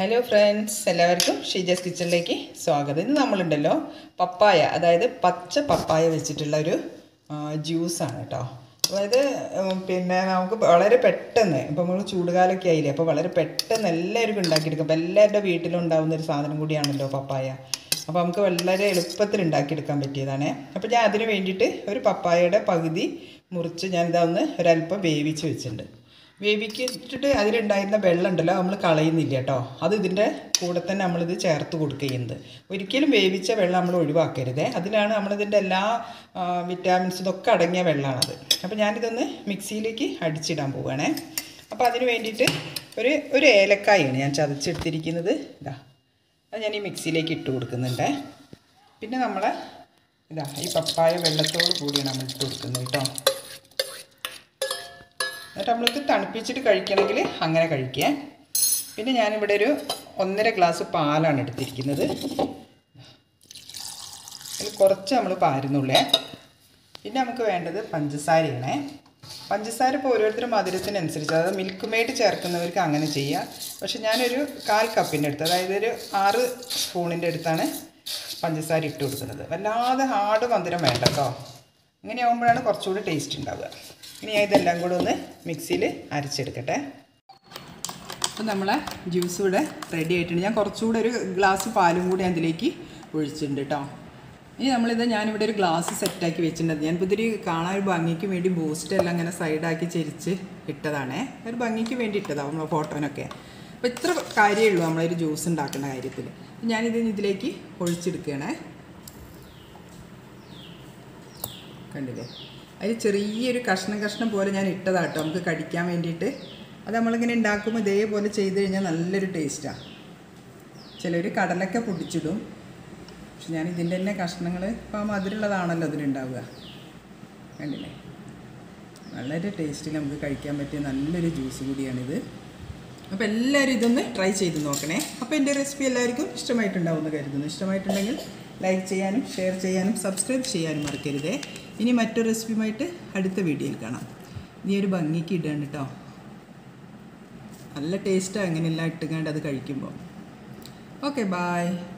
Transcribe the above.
hello friends എല്ലാവർക്കും ഷീജസ് കിച്ചണിലേക്ക് സ്വാഗതം ഇന്ന് നമ്മളുണ്ടല്ലോ പപ്പായ അതായത് പച്ച പപ്പായ വെച്ചിട്ടുള്ള ഒരു ജ്യൂസാണ് കേട്ടോ അതായത് ഉം, പിന്നെ നമുക്ക് വളരെ പെട്ടെന്ന് ഇപ്പം നമ്മൾ ചൂടുകാലമൊക്കെ ആയില്ലേ അപ്പോൾ വളരെ പെട്ടെന്ന് എല്ലാവർക്കും ഉണ്ടാക്കിയെടുക്കും അപ്പോൾ എല്ലാവരുടെ വീട്ടിലും ഉണ്ടാകുന്ന ഒരു സാധനം കൂടിയാണല്ലോ പപ്പായ അപ്പോൾ നമുക്ക് വളരെ എളുപ്പത്തിൽ ഉണ്ടാക്കിയെടുക്കാൻ പറ്റിയതാണ് അപ്പോൾ ഞാൻ അതിന് വേണ്ടിയിട്ട് ഒരു പപ്പായയുടെ പകുതി മുറിച്ച് ഞാൻ ഇതാ ഒന്ന് ഒരല്പം വേവിച്ച് വെച്ചിട്ടുണ്ട് വേവിക്കിട്ടിട്ട് അതിലുണ്ടായിരുന്ന വെള്ളം ഉണ്ടല്ലോ നമ്മൾ കളയുന്നില്ല കേട്ടോ അത് ഇതിൻ്റെ കൂടെ തന്നെ നമ്മളിത് ചേർത്ത് കൊടുക്കുന്നത് ഒരിക്കലും വേവിച്ച വെള്ളം നമ്മൾ ഒഴിവാക്കരുത് അതിലാണ് നമ്മളിതിൻ്റെ എല്ലാ ആ, വിറ്റാമിൻസും ഇതൊക്കെ അടങ്ങിയ വെള്ളമാണത് അപ്പോൾ ഞാനിതൊന്ന് മിക്സിയിലേക്ക് അടിച്ചിടാൻ പോവുകയാണേ അപ്പോൾ അതിന് വേണ്ടിയിട്ട് ഒരു ഒരു ഏലക്കായാണ് ഞാൻ ചതച്ചെടുത്തിരിക്കുന്നത് ഇതാ അത് ഞാൻ ഈ മിക്സിയിലേക്ക് ഇട്ട് കൊടുക്കുന്നുണ്ട് പിന്നെ നമ്മൾ ഇതാ ഈ പപ്പായ വെള്ളത്തോട് കൂടിയാണ് നമ്മൾ ഇട്ട് കൊടുക്കുന്നത് കേട്ടോ എന്നിട്ട് നമ്മൾക്ക് തണുപ്പിച്ചിട്ട് കഴിക്കണമെങ്കിൽ അങ്ങനെ കഴിക്കുക പിന്നെ ഞാനിവിടെ ഒരു ഒന്നര ഗ്ലാസ് പാലാണ് എടുത്തിരിക്കുന്നത് അതിൽ കുറച്ച് നമ്മൾ പാരുന്നുള്ളേ പിന്നെ നമുക്ക് വേണ്ടത് പഞ്ചസാരയാണേ പഞ്ചസാര ഇപ്പോൾ ഓരോരുത്തരും മധുരത്തിനനുസരിച്ച് അതായത് മിൽക്ക് മെയ്ഡ് ചേർക്കുന്നവർക്ക് അങ്ങനെ ചെയ്യാം പക്ഷെ ഞാനൊരു കാൽ കപ്പിൻ്റെ അടുത്ത് അതായത് ഒരു ആറ് സ്പൂണിൻ്റെ അടുത്താണ് പഞ്ചസാര ഇട്ട് കൊടുക്കുന്നത് വല്ലാതെ ഹാർഡ് മധുരം വേണ്ട കേട്ടോ ഇങ്ങനെയാകുമ്പോഴാണ് കുറച്ചുകൂടി ടേസ്റ്റ് ഉണ്ടാവുക ഇനി ഞാൻ ഇതെല്ലാം കൂടെ ഒന്ന് മിക്സിയിൽ അരച്ചെടുക്കട്ടെ അപ്പോൾ നമ്മളെ ജ്യൂസ് ഇവിടെ റെഡി ആയിട്ടുണ്ട് ഞാൻ കുറച്ചുകൂടെ ഒരു ഗ്ലാസ് പാലും കൂടി അതിലേക്ക് ഒഴിച്ചിട്ടുണ്ട് കേട്ടോ ഇനി നമ്മളിത് ഞാനിവിടെ ഒരു ഗ്ലാസ് സെറ്റാക്കി വെച്ചിട്ടുണ്ട് ഞാനിപ്പോൾ ഇതൊരു കാണാൻ ഒരു ഭംഗിക്ക് വേണ്ടി ബൂസ്റ്റ് എല്ലാം ഇങ്ങനെ സൈഡാക്കി ചെരിച്ച് ഇട്ടതാണേ ഒരു ഭംഗിക്ക് വേണ്ടി ഇട്ടതാണ് നമ്മളെ ഫോട്ടോനൊക്കെ അപ്പോൾ ഇത്ര കാര്യമേ ഉള്ളൂ നമ്മളൊരു ജ്യൂസ് ഉണ്ടാക്കുന്ന കാര്യത്തിൽ ഞാനിത് ഇതിലേക്ക് ഒഴിച്ചെടുക്കുകയാണേ കണ്ടില്ലേ അതിൽ ചെറിയൊരു കഷ്ണം കഷ്ണം പോലെ ഞാൻ ഇട്ടതാട്ടോ നമുക്ക് കടിക്കാൻ വേണ്ടിയിട്ട് അത് നമ്മളിങ്ങനെ ഉണ്ടാക്കുമ്പോൾ ഇതേപോലെ ചെയ്ത് കഴിഞ്ഞാൽ നല്ലൊരു ടേസ്റ്റാണ് ചിലർ കടലൊക്കെ പൊടിച്ചിടും പക്ഷെ ഞാൻ ഇതിൻ്റെ തന്നെ കഷ്ണങ്ങൾ ഇപ്പോൾ മധുരമുള്ളതാണല്ലോ അതിലുണ്ടാവുക കണ്ടില്ലേ വളരെ ടേസ്റ്റിൽ നമുക്ക് കഴിക്കാൻ പറ്റിയ നല്ലൊരു ജ്യൂസ് കൂടിയാണിത് അപ്പോൾ എല്ലാവരും ഇതൊന്ന് ട്രൈ ചെയ്ത് നോക്കണേ അപ്പോൾ എൻ്റെ റെസിപ്പി എല്ലാവർക്കും ഇഷ്ടമായിട്ടുണ്ടാവുമെന്ന് കരുതുന്നു ഇഷ്ടമായിട്ടുണ്ടെങ്കിൽ ലൈക്ക് ചെയ്യാനും ഷെയർ ചെയ്യാനും സബ്സ്ക്രൈബ് ചെയ്യാനും മറക്കരുതേ ഇനി മറ്റൊരു റെസിപ്പിയുമായിട്ട് അടുത്ത വീഡിയോയിൽ കാണാം നീ ഒരു ഭംഗിക്ക് ഇടാണ് കേട്ടോ നല്ല ടേസ്റ്റാണ് അങ്ങനെയെല്ലാം ഇട്ടുകൊണ്ട് അത് കഴിക്കുമ്പോൾ ഓക്കെ ബായ്